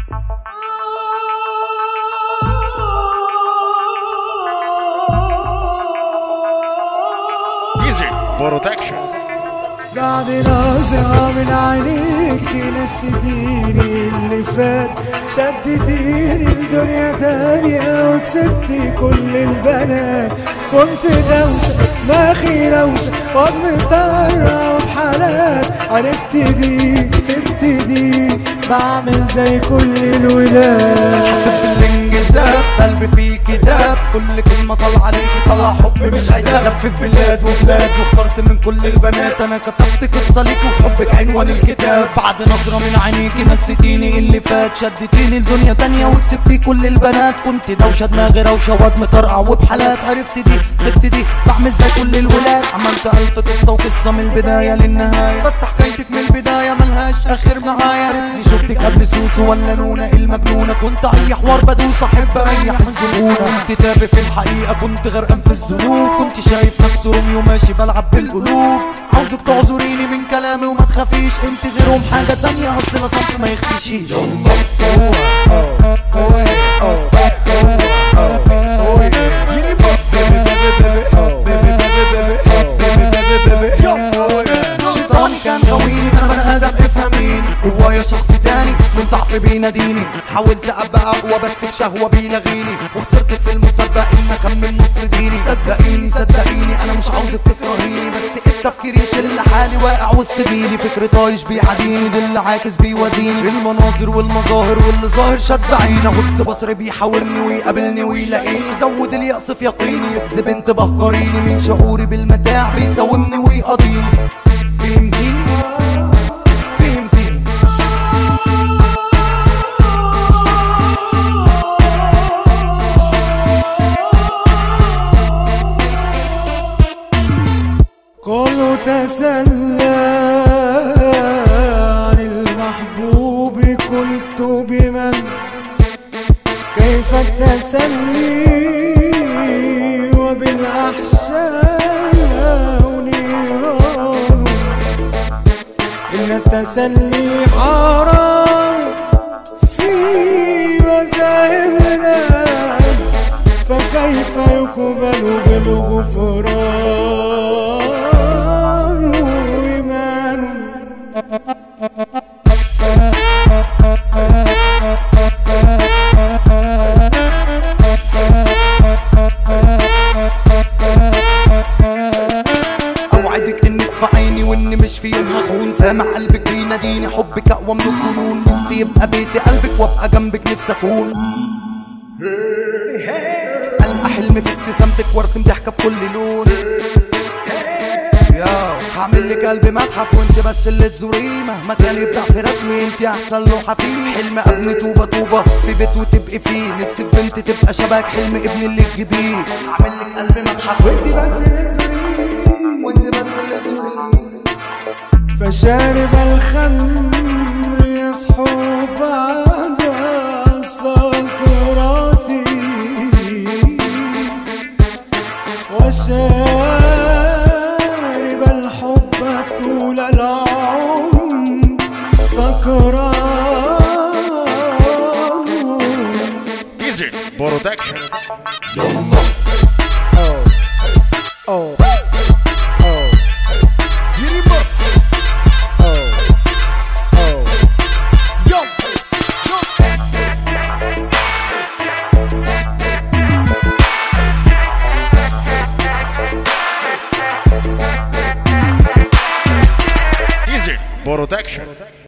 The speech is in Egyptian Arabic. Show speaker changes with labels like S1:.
S1: ديزل برودكشن
S2: بعد نظرة من عينيك نسيتيني اللي فات شدتيني لدنيا تانية وكسبتي كل البنات كنت دوشة دماغي روشة واد مطرة وبحالات عرفت دي سبت دي بعمل زي كل الولاد
S3: حسب بالانجذاب قلبي فيه كتاب كل كلمة طلع عليكي طلع حب مش عتاب لفت بلاد وبلاد واخترت من كل البنات انا كتبت قصة ليكي وحبك عنوان الكتاب بعد نظرة من عينيكي نسيتيني اللي فات شدتيني لدنيا تانية وكسبتي كل البنات كنت دوشة دماغي روشة واد مطرقع وبحالات عرفت دي سبت دي بعمل زي كل الولاد عملت ألف قصة وقصة من البداية للنهاية بس حكايتك من البداية ملهاش آخر معايا ريتني شفتك قبل سوسو ولا نونة المجنونة كنت أي حوار بدوس أحب أريح الزبونة كنت تابع في الحقيقة كنت غرقان في الذنوب كنت شايف نفسي روميو ماشي بلعب بالقلوب عاوزك تعذريني من كلامي وما تخافيش انت غيرهم حاجة تانية اصل انا صمت ما يختشيش شيطاني كان غويني انا بني ادم افهميني جوايا شخص تاني من ضعف بيناديني حاولت ابقى اقوى بس بشهوه بيلغيني وخسرت في المسابقه ان اكمل نص ديني صدقيني صدقيني انا مش عاوزك تكرهيني بس التفكير يشل حالي واقع وسط جيلي فكر طايش بيعاديني ده اللي عاكس بيوازيني المناظر والمظاهر واللي ظاهر شد عيني غض بصري بيحاورني ويقابلني ويلاقيني زود اليأس في يقيني يكذب انتباه قريني من شعوري بالمتاع بيساومني ويقضيني فهمتيني فهمتيني
S2: كله تسلى عن المحبوب قلت بمن كيف التسلي وبالأحشاء نيران إن التسلي حرام في مذاهبنا فكيف يقبل بالغفران إيمان
S3: اوعدك انك في عيني واني مش في يوم هخون سامع قلبك بيناديني حبك اقوى من الجنون نفسي يبقى بيتي قلبك وابقى جنبك نفسي اكون القى حلمي في ابتسامتك وارسم ضحكه بكل لون ياو هعمل لك قلبي متحف وانت بس اللي تزوريه مهما كان يبدع في رسمي انت احسن لوحه فيه حلم ابني طوبه طوبه في بيت وتبقي فيه نفسي بنت تبقى شبهك حلم ابني اللي تجيبيه هعمل لك قلبي متحف
S2: وانت بس اللي تريد
S3: وانت بس اللي تزوريه
S2: فشارب الخمر يصحو بعد سكراتي وشارب الحب طول العمر سكران
S1: ديزل برودكشن ديزل برودكشن